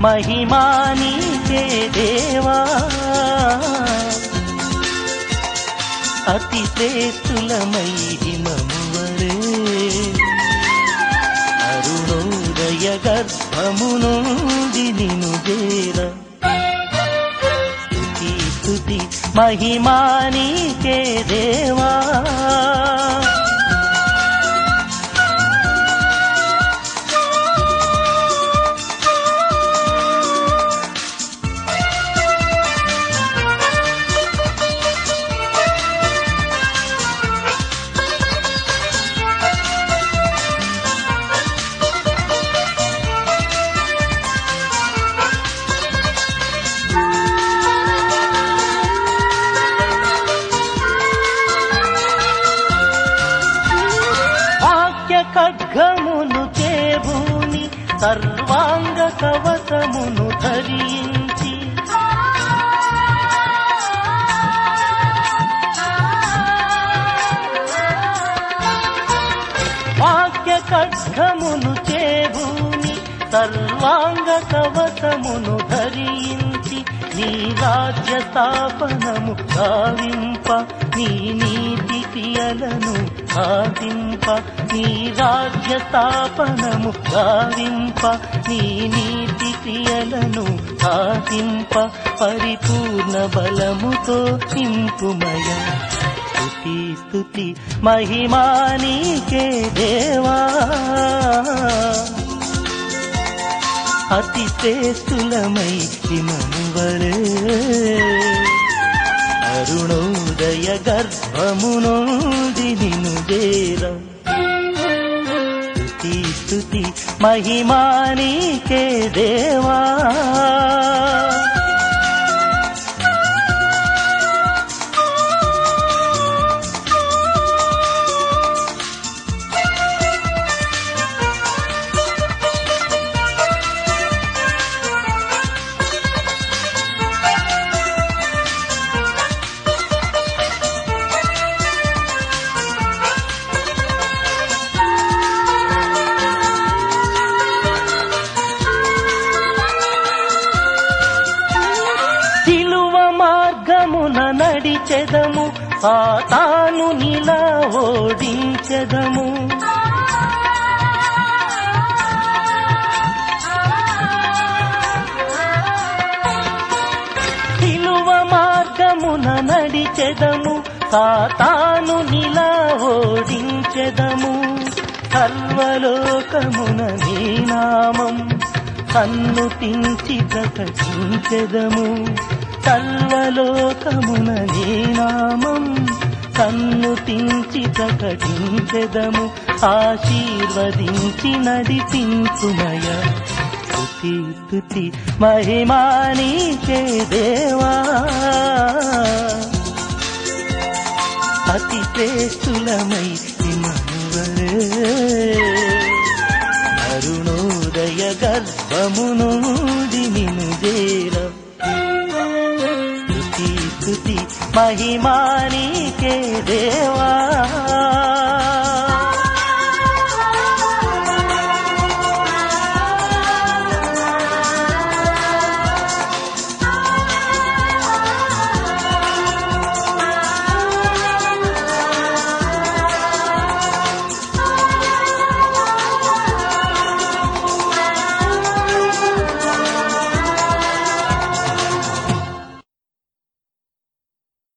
మహిమా నీకే దేవా అతి శ్రేష్ఠులమై హిమమువరే అరుణోదయ గర్భము నుండి నిను చేర స్తుతి స్తుతి మహిమా నీకే దేవా వాక్య ఖడ్గమును చేబూని సర్వాంగ కవచమును ధరించి వాక్య ఖడ్గమును చేబూని సర్వాంగ కవచమును ధరించి నీ రాజ్య స్థాపనము గావింప నీ నీతి క్రియలను సాధింప నీ రాజ్య స్థాపనము గావింప నీ నీతి క్రియలను సాధింప పరిపూర్ణ బలముతో నింపుమయ స్తుతి స్తుతి మహిమా నీకే దేవా అతి శ్రేష్ఠులమై హిమమువరే అరుణోదయ గర్భము నుండి నిను చేర స్తుతి స్తుతి మహిమా నీకే దేవా సిలువ మార్గమున నడిచెదము సాతాను నిలా ఓడించెదము సిలువ మార్గమున నడిచెదము సాతాను నిలా ఓడించెదము సర్వలోకమున నీ నామం కన్ను తించి ప్రకటించెదము సర్వలోకమున నీ నామం కన్ను తించి ప్రకటించెదము ఆశీర్వదించి నడిపించుమయ స్తుతి స్తుతి మహిమా నీకే దేవా అతి శ్రేష్ఠులమై హిమనువరే అరుణోదయ గర్భము నుండి నిను చేర స్తుతి స్తుతి మహిమా నీకే దేవా